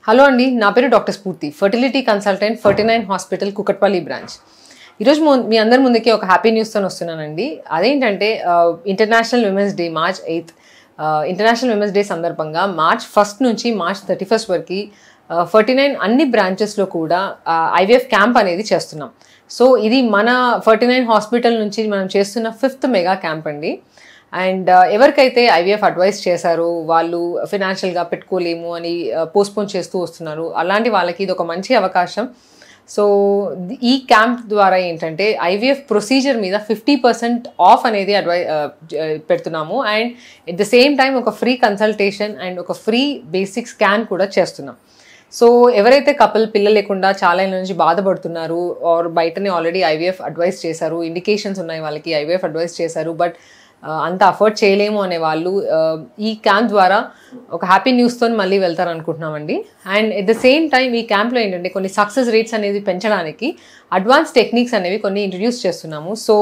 hello అండి నా పేరు doctor Spoorthi fertility consultant forty nine hospital Kukatpally branch ఈరోజు ము- మీ అందరి ముందుకి ఒక హ్యాపీ న్యూస్తో వస్తున్నానండి అదేంటంటే international women's day March eighth international women's day సందర్భంగా మార్చ్ ఫస్ట్ నుంచి మార్చ్ థర్టీ ఫస్ట్ వరకు ఫర్టీ నైన్ అన్ని బ్రాంచెస్లో కూడా ఐవీఎఫ్ క్యాంప్ అనేది చేస్తున్నాం సో ఇది మన ఫర్టీ నైన్ హాస్పిటల్ నుంచి మనం చేస్తున్న ఫిఫ్త్ మెగా క్యాంప్ అండి అండ్ ఎవరికైతే ఐవీఎఫ్ అడ్వైస్ చేశారో వాళ్ళు ఫినాన్షియల్గా పెట్టుకోలేము అని పోస్ట్పోన్ చేస్తూ వస్తున్నారు అలాంటి వాళ్ళకి ఇది ఒక మంచి అవకాశం సో ది- ఈ క్యాంప్ ద్వారా ఏంటంటే ఐవీఎఫ్ ప్రొసీజర్ మీద ఫిఫ్టీ పర్సెంట్ ఆఫ్ అనేది అడ్వై పెడుతున్నాము and at the same time ఒక ఫ్రీ కన్సల్టేషన్ అండ్ ఒక ఫ్రీ బేసిక్ స్కాన్ కూడా చేస్తున్నాం సో ఎవరైతే కపుల్ పిల్లలు లేకుండా చాలా ఏళ్ళ నుంచి బాధపడుతున్నారు ఆర్ బయటనే ఆల్రెడీ ఐవీఎఫ్ అడ్వైస్ చేశారు ఇండికేషన్స్ ఉన్నాయి వాళ్ళకి ఐవీఎఫ్ అడ్వైస్ చేశారు బట్ అంత అఫోర్డ్ చేయలేము అనే వాళ్ళు ఆ, ఈ క్యాంప్ ద్వారా ఒక హ్యాపీ న్యూస్తో మళ్ళీ వెళ్తారు అనుకుంటున్నామండి and at the same time ఈ క్యాంప్లో ఏంటంటే కొన్ని సక్సెస్ రేట్స్ అనేది పెంచడానికి అడ్వాన్స్ టెక్నిక్స్ అనేవి కొన్ని ఇంట్రడ్యూస్ చేస్తున్నాము సో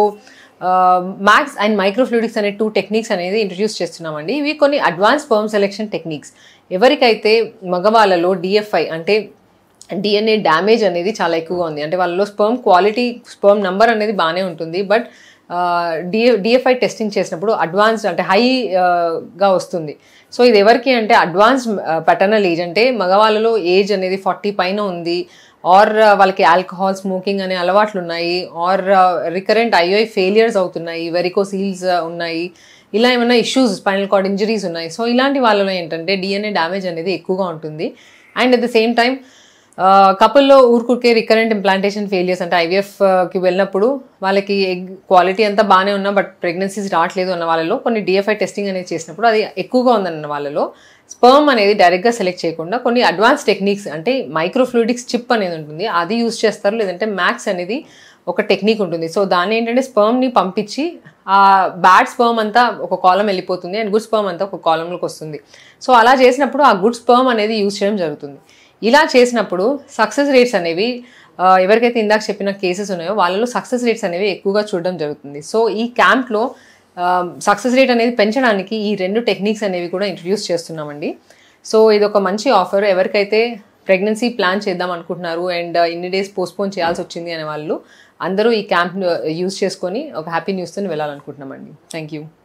మ్యాక్స్ అండ్ మైక్రోఫ్లూడిక్స్ అనే టూ టెక్నిక్స్ అనేది ఇంట్రడ్యూస్ చేస్తున్నామండి ఇవి కొన్ని అడ్వాన్స్ పర్మ్ సెలెక్షన్ టెక్నిక్స్ ఎవరికైతే మగవాళ్ళలో డిఎఫ్ఐ అంటే డిఎన్ఏ డ్యామేజ్ అనేది చాలా ఎక్కువగా ఉంది అంటే వాళ్ళలో స్పర్మ్ క్వాలిటీ స్పర్మ్ నంబర్ అనేది బాగానే ఉంటుంది బట్ డిఎ డిఎఫ్ఐ టెస్టింగ్ చేసినప్పుడు అడ్వాన్స్ అంటే హై గా వస్తుంది సో ఇది ఎవరికి అంటే అడ్వాన్స్ పటర్నల్ ఏజ్ అంటే మగవాళ్ళలో ఏజ్ అనేది ఫార్టీ పైన ఉంది ఆర్ వాళ్ళకి ఆల్కహాల్ స్మోకింగ్ అనే అలవాట్లు ఉన్నాయి ఆర్ రికరెంట్ ఐఐ ఫెయిలియర్స్ అవుతున్నాయి వెరికోసీల్స్ ఉన్నాయి ఇలా ఏమైనా ఇష్యూస్ స్పైనల్ కార్డ్ ఇంజరీస్ ఉన్నాయి సో ఇలాంటి వాళ్ళలో ఏంటంటే డిఎన్ఏ డ్యామేజ్ అనేది ఎక్కువగా ఉంటుంది and at the same time కపుల్లో ఊరుకురికే రికరెంట్ ఇంప్లాంటేషన్ ఫెయిలియర్స్ అంటే ఐవీఎఫ్కి వెళ్ళినప్పుడు వాళ్ళకి ఎగ్ క్వాలిటీ అంతా బాగానే ఉన్నా బట్ ప్రెగ్నెన్సీస్ రావట్లేదు అన్న వాళ్ళలో కొన్ని డిఎఫ్ఐ టెస్టింగ్ అనేది చేసినప్పుడు అది ఎక్కువగా ఉందన్న వాళ్ళలో స్పర్మ్ అనేది డైరెక్ట్గా సెలెక్ట్ చేయకుండా కొన్ని అడ్వాన్స్ టెక్నిక్స్ అంటే మైక్రోఫ్లూయిడిక్స్ చిప్ అనేది ఉంటుంది అది యూస్ చేస్తారు లేదంటే మ్యాక్స్ అనేది ఒక టెక్నిక్ ఉంటుంది సో దాన్ని ఏంటంటే స్పర్మ్ని పంపించి ఆ బ్యాడ్ స్పర్మ్ అంతా ఒక కాలం వెళ్ళిపోతుంది అండ్ గుడ్ స్పర్మ్ అంతా ఒక కాలంలోకి వస్తుంది సో అలా చేసినప్పుడు ఆ గుడ్ స్పర్మ్ అనేది యూజ్ చేయడం జరుగుతుంది ఇలా చేసినప్పుడు సక్సెస్ రేట్స్ అనేవి ఆ, ఎవరికైతే ఇందాక చెప్పిన కేసెస్ ఉన్నాయో వాళ్ళలో సక్సెస్ రేట్స్ అనేవి ఎక్కువగా చూడడం జరుగుతుంది సో ఈ క్యాంప్లో సక్సెస్ రేట్ అనేది పెంచడానికి ఈ రెండు టెక్నిక్స్ అనేవి కూడా ఇంట్రడ్యూస్ చేస్తున్నామండి సో ఇది ఒక మంచి ఆఫర్ ఎవరికైతే ప్రెగ్నెన్సీ ప్లాన్ చేద్దాం అనుకుంటున్నారు అండ్ ఇన్ని డేస్ పోస్ట్పోన్ చేయాల్సి వచ్చింది అనే వాళ్ళు అందరూ ఈ క్యాంప్ యూజ్ చేసుకొని ఒక హ్యాపీ న్యూస్తో వెళ్ళాలనుకుంటున్నామండి థ్యాంక్ యూ